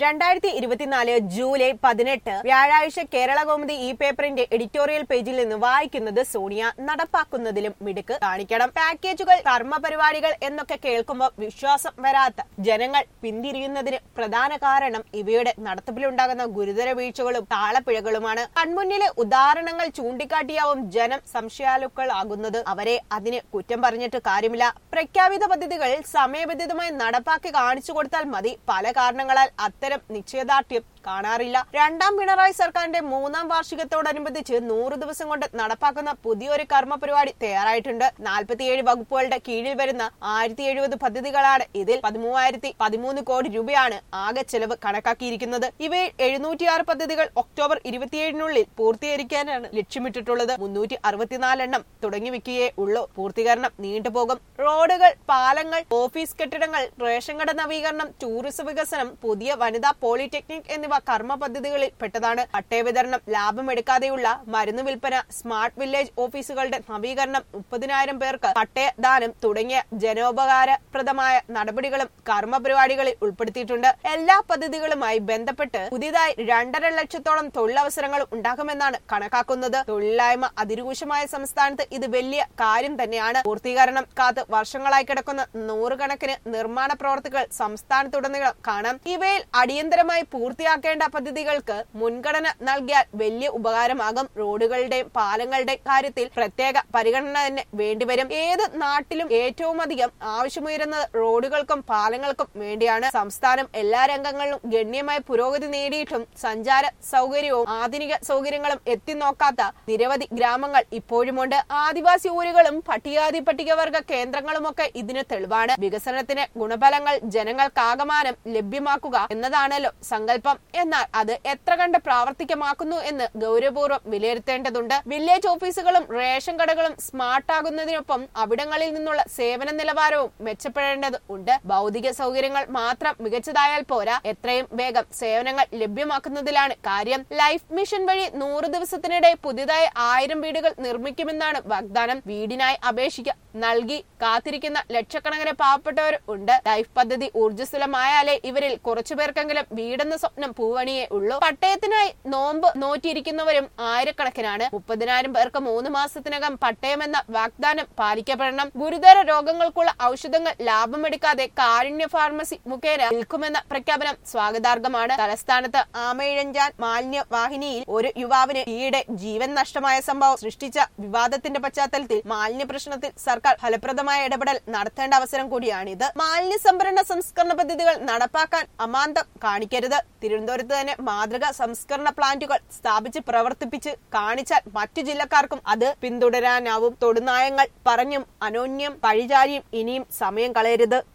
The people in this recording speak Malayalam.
രണ്ടായിരത്തി ഇരുപത്തിനാല് ജൂലൈ പതിനെട്ട് വ്യാഴാഴ്ച കേരള കൗമുദി ഈ പേപ്പറിന്റെ എഡിറ്റോറിയൽ പേജിൽ നിന്ന് വായിക്കുന്നത് സോണിയ നടപ്പാക്കുന്നതിലും മിടുക്ക് കാണിക്കണം പാക്കേജുകൾ കർമ്മ പരിപാടികൾ എന്നൊക്കെ കേൾക്കുമ്പോൾ വിശ്വാസം വരാത്ത ജനങ്ങൾ പിന്തിരിയുന്നതിന് പ്രധാന കാരണം ഇവയുടെ നടത്തിപ്പിലുണ്ടാകുന്ന ഗുരുതര വീഴ്ചകളും താളപ്പിഴകളുമാണ് കൺമുന്നിലെ ഉദാഹരണങ്ങൾ ചൂണ്ടിക്കാട്ടിയാവും ജനം സംശയാലുക്കളാകുന്നത് അവരെ അതിന് കുറ്റം പറഞ്ഞിട്ട് കാര്യമില്ല പ്രഖ്യാപിത പദ്ധതികൾ സമയബന്ധിതമായി നടപ്പാക്കി കാണിച്ചു കൊടുത്താൽ മതി പല കാരണങ്ങളാൽ അത്തരം നിശ്ചയദാർഢ്യം കാണാറില്ല രണ്ടാം പിണറായി സർക്കാരിന്റെ മൂന്നാം വാർഷികത്തോടനുബന്ധിച്ച് നൂറ് ദിവസം കൊണ്ട് നടപ്പാക്കുന്ന പുതിയൊരു കർമ്മ പരിപാടി തയ്യാറായിട്ടുണ്ട് നാൽപ്പത്തിയേഴ് വകുപ്പുകളുടെ കീഴിൽ വരുന്ന ആയിരത്തി എഴുപത് പദ്ധതികളാണ് ഇതിൽ പതിമൂവായിരത്തി പതിമൂന്ന് കോടി രൂപയാണ് ആകെ ചെലവ് കണക്കാക്കിയിരിക്കുന്നത് ഇവയിൽ എഴുന്നൂറ്റിയാറ് പദ്ധതികൾ ഒക്ടോബർ ഇരുപത്തിയേഴിനുള്ളിൽ പൂർത്തീകരിക്കാനാണ് ലക്ഷ്യമിട്ടിട്ടുള്ളത് മുന്നൂറ്റി അറുപത്തിനാലെണ്ണം തുടങ്ങി വെക്കുകയേ ഉള്ളൂ പൂർത്തീകരണം നീണ്ടുപോകും റോഡുകൾ പാലങ്ങൾ ഓഫീസ് കെട്ടിടങ്ങൾ റേഷൻ കട നവീകരണം ടൂറിസം വികസനം പുതിയ വനിതാ പോളിടെക്നിക് എന്നിവ കർമ്മ പദ്ധതികളിൽ പെട്ടതാണ് പട്ടയ വിതരണം ലാഭമെടുക്കാതെയുള്ള മരുന്ന് വിൽപ്പന സ്മാർട്ട് വില്ലേജ് ഓഫീസുകളുടെ നവീകരണം മുപ്പതിനായിരം പേർക്ക് പട്ടയദാനം തുടങ്ങിയ ജനോപകാരപ്രദമായ നടപടികളും കർമ്മ പരിപാടികളിൽ ഉൾപ്പെടുത്തിയിട്ടുണ്ട് എല്ലാ പദ്ധതികളുമായി ബന്ധപ്പെട്ട് പുതിയതായി രണ്ടര ലക്ഷത്തോളം തൊഴിലവസരങ്ങൾ ഉണ്ടാകുമെന്നാണ് കണക്കാക്കുന്നത് തൊഴിലില്ലായ്മ അതിരൂക്ഷമായ സംസ്ഥാനത്ത് ഇത് വലിയ കാര്യം തന്നെയാണ് പൂർത്തീകരണം കാത്ത് വർഷങ്ങളായി കിടക്കുന്ന നൂറുകണക്കിന് നിർമ്മാണ പ്രവർത്തികൾ സംസ്ഥാനത്തുടനീളം കാണാം ഇവയിൽ അടിയന്തരമായി പൂർത്തിയാക്കേണ്ട പദ്ധതികൾക്ക് മുൻഗണന നൽകിയാൽ വലിയ ഉപകാരമാകും റോഡുകളുടെയും പാലങ്ങളുടെയും കാര്യത്തിൽ പ്രത്യേക പരിഗണന തന്നെ വേണ്ടിവരും ഏത് നാട്ടിലും ഏറ്റവും അധികം ആവശ്യമുയരുന്നത് റോഡുകൾക്കും പാലങ്ങൾക്കും വേണ്ടിയാണ് സംസ്ഥാനം എല്ലാ രംഗങ്ങളിലും ഗണ്യമായ പുരോഗതി നേടിയിട്ടും സഞ്ചാര സൗകര്യവും ആധുനിക സൗകര്യങ്ങളും എത്തിനോക്കാത്ത നിരവധി ഗ്രാമങ്ങൾ ഇപ്പോഴുമുണ്ട് ആദിവാസി ഊരുകളും പട്ടികാതി പട്ടികവർഗ കേന്ദ്രങ്ങളുമൊക്കെ ഇതിന് തെളിവാണ് വികസനത്തിന് ഗുണഫലങ്ങൾ ജനങ്ങൾക്കാകമാനം ലഭ്യമാക്കുക എന്നതാണല്ലോ സങ്കല്പം എന്നാൽ അത് എത്ര കണ്ട് പ്രാവർത്തികമാക്കുന്നു എന്ന് ഗൗരവപൂർവ്വം വിലയിരുത്തേണ്ടതുണ്ട് വില്ലേജ് ഓഫീസുകളും റേഷൻ കടകളും സ്മാർട്ട് ആകുന്നതിനൊപ്പം അവിടങ്ങളിൽ നിന്നുള്ള സേവന നിലവാരവും മെച്ചപ്പെടേണ്ടത് ഉണ്ട് ഭൗതിക സൗകര്യങ്ങൾ മാത്രം മികച്ചതായാൽ പോരാ എത്രയും വേഗം സേവനങ്ങൾ ലഭ്യമാക്കുന്നതിലാണ് കാര്യം ലൈഫ് മിഷൻ വഴി നൂറ് ദിവസത്തിനിടെ പുതിയതായി ആയിരം വീടുകൾ നിർമ്മിക്കുമെന്നാണ് വാഗ്ദാനം വീടിനായി അപേക്ഷിക്ക നൽകി കാത്തിരിക്കുന്ന ലക്ഷക്കണക്കിന് പാവപ്പെട്ടവർ ഉണ്ട് ലൈഫ് പദ്ധതി ഊർജ്ജസ്വലമായാലേ ഇവരിൽ കുറച്ചുപേർക്കെങ്കിലും വീടെന്ന സ്വപ്നം പൂവണിയേ ഉള്ളൂ പട്ടയത്തിനായി നോമ്പ് നോറ്റിയിരിക്കുന്നവരും ആയിരക്കണക്കിനാണ് മുപ്പതിനായിരം പേർക്ക് മൂന്ന് മാസത്തിനകം പട്ടയമെന്ന വാഗ്ദാനം പാലിക്കപ്പെടണം ഗുരുതര രോഗങ്ങൾക്കുള്ള ഔഷധങ്ങൾ ലാഭമെടുക്കാതെ കാരുണ്യ ഫാർമസി മുഖേന വിൽക്കുമെന്ന പ്രഖ്യാപനം സ്വാഗതാർഹമാണ് തലസ്ഥാനത്ത് ആമയിഴഞ്ചാൻ മാലിന്യ വാഹിനിയിൽ ഒരു യുവാവിന് ഈയിടെ ജീവൻ നഷ്ടമായ സംഭവം സൃഷ്ടിച്ച വിവാദത്തിന്റെ പശ്ചാത്തലത്തിൽ മാലിന്യ പ്രശ്നത്തിൽ സർക്കാർ ഫലപ്രദമായ ഇടപെടൽ നടത്തേണ്ട അവസരം കൂടിയാണിത് മാലിന്യ സംഭരണ സംസ്കരണ പദ്ധതികൾ നടപ്പാക്കാൻ അമാന്തം കാണിക്കരുത് തിരുവനന്തപുരത്ത് തന്നെ മാതൃക സംസ്കരണ പ്ലാന്റുകൾ സ്ഥാപിച്ച് പ്രവർത്തിപ്പിച്ച് കാണിച്ചാൽ മറ്റു ജില്ലക്കാർക്കും അത് പിന്തുടരാനാവും തൊടുനായങ്ങൾ പറഞ്ഞും അനോന്യം പഴിചാരിയും ഇനിയും സമയം കളയരുത്